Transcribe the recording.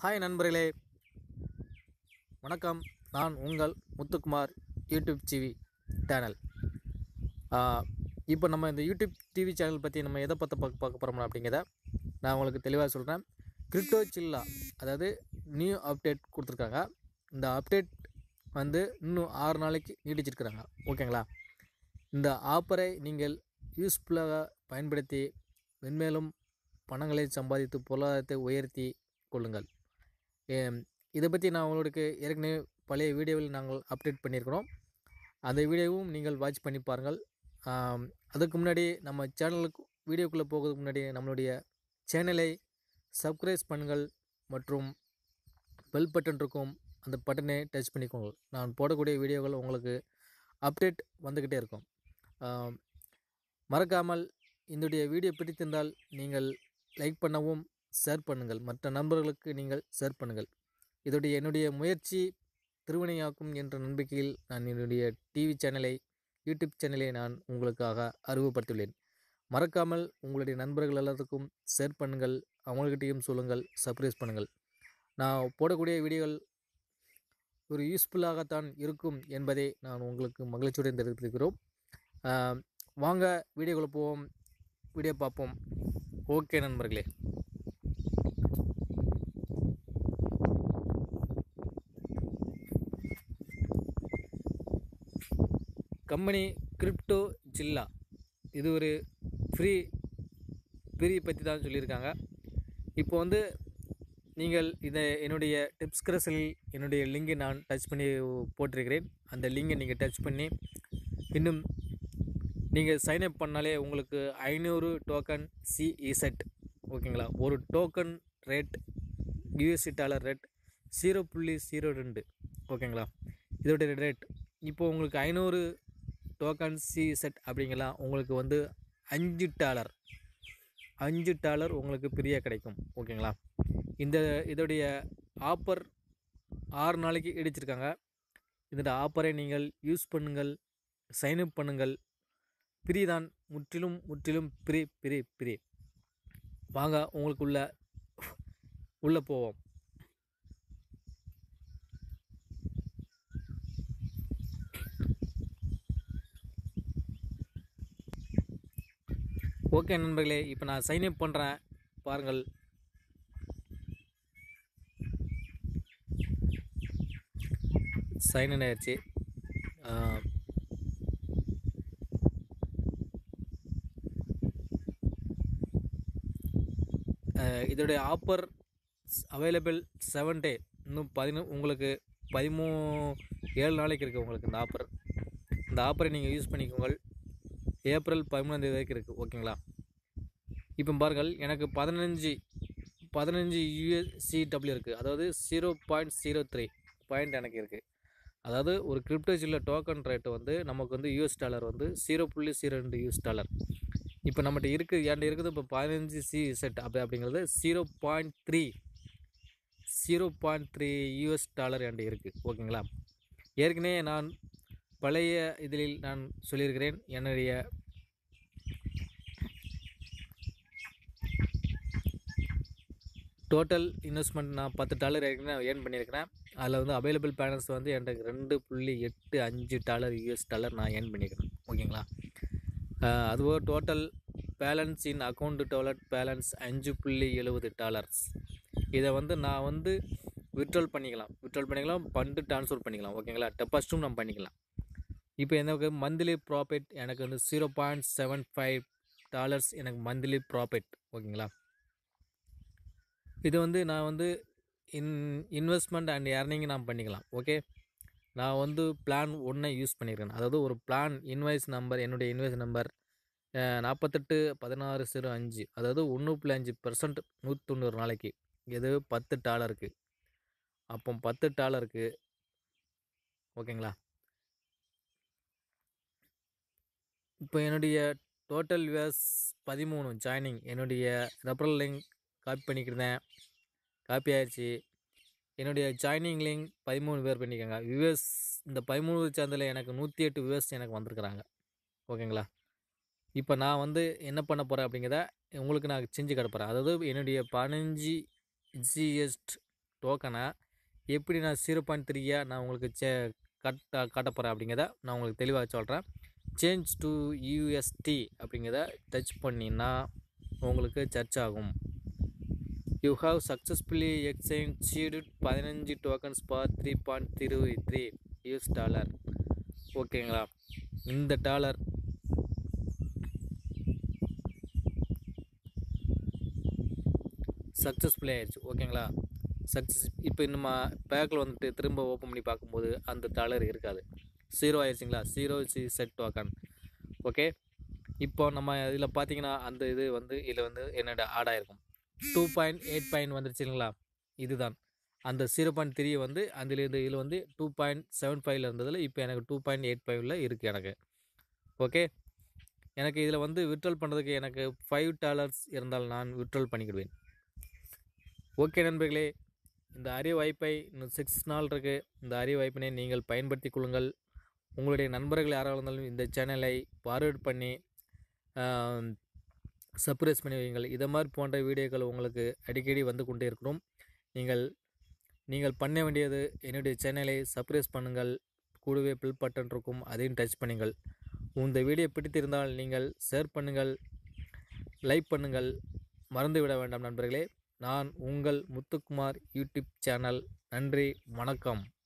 hi நண்பர்களே வணக்கம் நான் உங்கள் முத்துக்குமார் யூடியூப் டிவி சேனல் இப்போ நம்ம இந்த யூடியூப் டிவி சேனல் பற்றி நம்ம எதை பற்றி பார்க்க பார்க்க போகிறோம் அப்படிங்கிறத நான் உங்களுக்கு தெளிவாக சொல்கிறேன் கிரிப்டோ சில்லா அதாவது நியூ அப்டேட் கொடுத்துருக்காங்க இந்த அப்டேட் வந்து இன்னும் ஆறு நாளைக்கு நீடிச்சிருக்கிறாங்க ஓகேங்களா இந்த ஆப்பரை நீங்கள் யூஸ்ஃபுல்லாக பயன்படுத்தி மென்மேலும் பணங்களை சம்பாதித்து பொருளாதாரத்தை உயர்த்தி கொள்ளுங்கள் ஏம், இதை பற்றி நான் உங்களுக்கு ஏற்கனவே பழைய வீடியோவில் நாங்கள் அப்டேட் பண்ணியிருக்கிறோம் அந்த வீடியோவும் நீங்கள் வாட்ச் பண்ணி பாருங்கள் ஆம், அதுக்கு முன்னாடி நம்ம சேனலுக்கு வீடியோக்குள்ளே போகிறதுக்கு முன்னாடி நம்மளுடைய சேனலை சப்ஸ்கிரைப் பண்ணுங்கள் மற்றும் பெல் பட்டன் இருக்கும் அந்த பட்டனை டச் பண்ணிக்கோங்க நான் போடக்கூடிய வீடியோகள் உங்களுக்கு அப்டேட் வந்துக்கிட்டே இருக்கும் ஆம், மறக்காமல் என்னுடைய வீடியோ பிடித்திருந்தால் நீங்கள் லைக் பண்ணவும் ஷேர் பண்ணுங்கள் மற்ற நண்பர்களுக்கு நீங்கள் ஷேர் பண்ணுங்கள் இதோடைய என்னுடைய முயற்சி திருவினையாக்கும் என்ற நம்பிக்கையில் நான் என்னுடைய டிவி சேனலை யூடியூப் சேனலை நான் உங்களுக்காக அறிமுகப்படுத்தியுள்ளேன் மறக்காமல் உங்களுடைய நண்பர்கள் எல்லாத்துக்கும் ஷேர் பண்ணுங்கள் அவங்கள்கிட்டையும் சொல்லுங்கள் சர்ப்ரைஸ் பண்ணுங்கள் நான் போடக்கூடிய வீடியோகள் ஒரு யூஸ்ஃபுல்லாகத்தான் இருக்கும் என்பதை நான் உங்களுக்கு மகிழ்ச்சியுடன் தெரிவித்துக்கிறோம் ஆம், வாங்க வீடியோக்குள்ளே போவோம் வீடியோ பார்ப்போம் ஓகே நண்பர்களே கம்பெனி கிரிப்டோ ஜில்லா இது ஒரு ஃப்ரீ ஃப்ரீ பற்றி தான் சொல்லியிருக்காங்க இப்போ வந்து நீங்கள் இதை என்னுடைய டிப்ஸ்கிரஸில் என்னுடைய லிங்கை நான் டச் பண்ணி போட்டிருக்கிறேன் அந்த லிங்கை நீங்கள் டச் பண்ணி இன்னும் நீங்கள் சைன் அப் பண்ணாலே உங்களுக்கு ஐநூறு டோக்கன் சிஇசெட் ஓகேங்களா ஒரு token rate USC dollar rate zero புள்ளி ஜீரோ ரெண்டு ஓகேங்களா இதோட ரேட் இப்போ உங்களுக்கு ஐநூறு டோக்கன் சி செட் அப்படிங்கலாம் உங்களுக்கு வந்து அஞ்சு டாலர் அஞ்சு டாலர் உங்களுக்கு ஃப்ரீயாக கிடைக்கும் ஓகேங்களா இந்த இதோடைய ஆஃபர் ஆறு நாளைக்கு இடிச்சிருக்காங்க இந்த ஆஃபரை நீங்கள் யூஸ் பண்ணுங்கள் சைன்அப் பண்ணுங்கள் ஃப்ரீ தான் முற்றிலும் முற்றிலும் ஃப்ரீ ஃப்ரீ ஃப்ரீ வாங்க உங்களுக்கு உள்ள உள்ளே போவோம் ஓகே நண்பர்களே இப்போ நான் சைன் அப் பண்ணுறேன் பாருங்கள் சைன் இன் ஆயிடுச்சு ஆ, ஆ, இதோடைய ஆஃபர் அவைலபிள் செவன் டே இன்னும் பதினொ உங்களுக்கு பதிமூ ஏழு நாளைக்கு இருக்குது உங்களுக்கு இந்த ஆஃபர் இந்த ஆஃபரை நீங்கள் யூஸ் பண்ணிக்கோங்க ஏப்ரல் பதிமூணாந்தேதி வரைக்கும் இருக்குது ஓகேங்களா இப்போ பாருங்கள் எனக்கு பதினஞ்சு பதினஞ்சு யூஎஸ்சிடபிள்யூ இருக்குது அதாவது zero point zero three point எனக்கு இருக்குது அதாவது ஒரு கிரிப்டோ ஜில்ல டோக்கன் ரேட்டு வந்து நமக்கு வந்து யூஎஸ் டாலர் வந்து ஜீரோ புள்ளி ஜீரோ ரெண்டு யூஎஸ் டாலர் இப்போ நம்மகிட்ட இருக்குது என்கிட்ட இருக்குது இப்போ பதினஞ்சு சி செட் அப்படி அப்படிங்கிறது zero point three zero point three US dollar என்கிட்ட இருக்குது ஓகேங்களா ஏற்கனவே நான் பழைய இதில் நான் சொல்லியிருக்கிறேன் என்னுடைய டோட்டல் இன்வெஸ்ட்மெண்ட் நான் பத்து டாலர் ஏற்கனவே ஏர்ன் பண்ணியிருக்கிறேன் அதில் வந்து அவைலபிள் பேலன்ஸ் வந்து எனக்கு ரெண்டு புள்ளி எட்டு அஞ்சு டாலர் யூஎஸ் டாலர் நான் ஏர்ன் பண்ணியிருக்கிறேன் ஓகேங்களா ஆஹ் அதுபோக total balance in account total balance அஞ்சு புள்ளி எழுபது டாலர்ஸ் இதை வந்து நான் வந்து விட்ரால் பண்ணிக்கலாம் விட்ரால் பண்ணிக்கலாம் ஃபண்டு ட்ரான்ஸ்ஃபர் பண்ணிக்கலாம் ஓகேங்களா டெபாசிட்டும் நம்ம பண்ணிக்கலாம் இப்போ எனக்கு மந்த்லி ப்ராஃபிட் எனக்கு வந்து zero point seven five dollars எனக்கு மந்த்லி ப்ராஃபிட் ஓகேங்களா இது வந்து நான் வந்து இன் இன்வெஸ்ட்மெண்ட் அண்ட் ஏர்னிங் நான் பண்ணிக்கலாம் ஓகே நான் வந்து பிளான் ஒன்றை யூஸ் பண்ணியிருக்கேன் அதாவது ஒரு பிளான் இன்வாய்ஸ் நம்பர் என்னுடைய இன்வாய்ஸ் நம்பர் நாற்பத்தெட்டு பதினாறு ஜீரோ அஞ்சு அதாவது ஒன்று புள்ளி அஞ்சு பர்சன்ட் நூற்றி தொண்ணூறு நாளைக்கு இது பத்து டாலருக்கு அப்போ பத்து டாலருக்கு ஓகேங்களா இப்போ என்னுடைய டோட்டல் வியூஸ் பதிமூணு ஜாயினிங் என்னுடைய ரெஃபரல் லிங்க் காப்பி பண்ணிக்கிட்டேன் காப்பி ஆயிடுச்சு என்னுடைய ஜாயினிங் லிங்க் பதிமூணு பேர் பண்ணிக்கோங்க வியூவர்ஸ் இந்த பதிமூணு சேனலில் எனக்கு நூற்றி எட்டு வியூவர்ஸ் எனக்கு வந்திருக்கிறாங்க ஓகேங்களா இப்போ நான் வந்து என்ன பண்ண போகிறேன் அப்படிங்கிறத உங்களுக்கு நான் செஞ்சு கிடப்புறேன் அதாவது என்னுடைய பதினஞ்சு ஜிஎஸ்ட் டோக்கனை எப்படி நான் ஜீரோ பாயிண்ட் த்ரீயாக நான் உங்களுக்கு சே கட்ட காட்ட போகிறேன் அப்படிங்கிறத நான் உங்களுக்கு தெளிவாக சொல்கிறேன் சேஞ்ச் டு யூஎஸ்டி அப்படிங்கிறத டச் பண்ணினா உங்களுக்கு சர்ச் ஆகும் யூ ஹாவ் சக்ஸஸ்ஃபுல்லி எக்ஸ்சேஞ்ச் பதினஞ்சு tokens for three point three three US dollar ஓகேங்களா இந்த டாலர் சக்ஸஸ்ஃபுல்லி ஆயிடுச்சு ஓகேங்களா சக்ஸஸ் இப்போ நம்ம பேக்கில் வந்துட்டு திரும்ப ஓப்பன் பண்ணி பார்க்கும்போது அந்த டாலர் இருக்காது ஜீரோ ஆயிடுச்சுங்களா ஜீரோ சி செட் டோக்கன் ஓகே இப்போ நம்ம இதில் பார்த்தீங்கன்னா அந்த இது வந்து இதில் வந்து என்னோட ஆட் ஆயிருக்கும் டூ பாயிண்ட் எயிட் பாயிண்ட் வந்துருச்சு இல்லைங்களா இதுதான் அந்த ஜீரோ பாயிண்ட் த்ரீ வந்து அதில் இது இதில் வந்து டூ பாயிண்ட் செவன் ஃபைவ்ல இருந்ததில் இப்போ எனக்கு டூ பாயிண்ட் எயிட் ஃபைவ்ல இருக்குது எனக்கு ஓகே எனக்கு இதில் வந்து விட்ரல் பண்ணுறதுக்கு எனக்கு ஃபைவ் டாலர்ஸ் இருந்தால் நான் விட்ரல் பண்ணிக்கிடுவேன் ஓகே நண்பர்களே இந்த அரிய வாய்ப்பை இன்னும் சிக்ஸ் நாள் இருக்குது இந்த அரிய வாய்ப்பினை நீங்கள் பயன்படுத்தி கொள்ளுங்கள் உங்களுடைய நண்பர்கள் யாராக இருந்தாலும் இந்த சேனலை ஃபார்வேர்ட் பண்ணி சப்ரைஸ் பண்ணி வையுங்கள் இதை மாதிரி போன்ற வீடியோக்கள் உங்களுக்கு அடிக்கடி வந்து கொண்டே இருக்கணும் நீங்கள் நீங்கள் பண்ண வேண்டியது என்னுடைய சேனலை சப்ரைஸ் பண்ணுங்கள் கூடவே பில் பட்டன் இருக்கும் அதையும் டச் பண்ணுங்கள் இந்த வீடியோ பிடித்திருந்தால் நீங்கள் ஷேர் பண்ணுங்கள் லைக் பண்ணுங்கள் மறந்துவிட வேண்டாம் நண்பர்களே நான் உங்கள் முத்துக்குமார் யூடியூப் சேனல் நன்றி வணக்கம்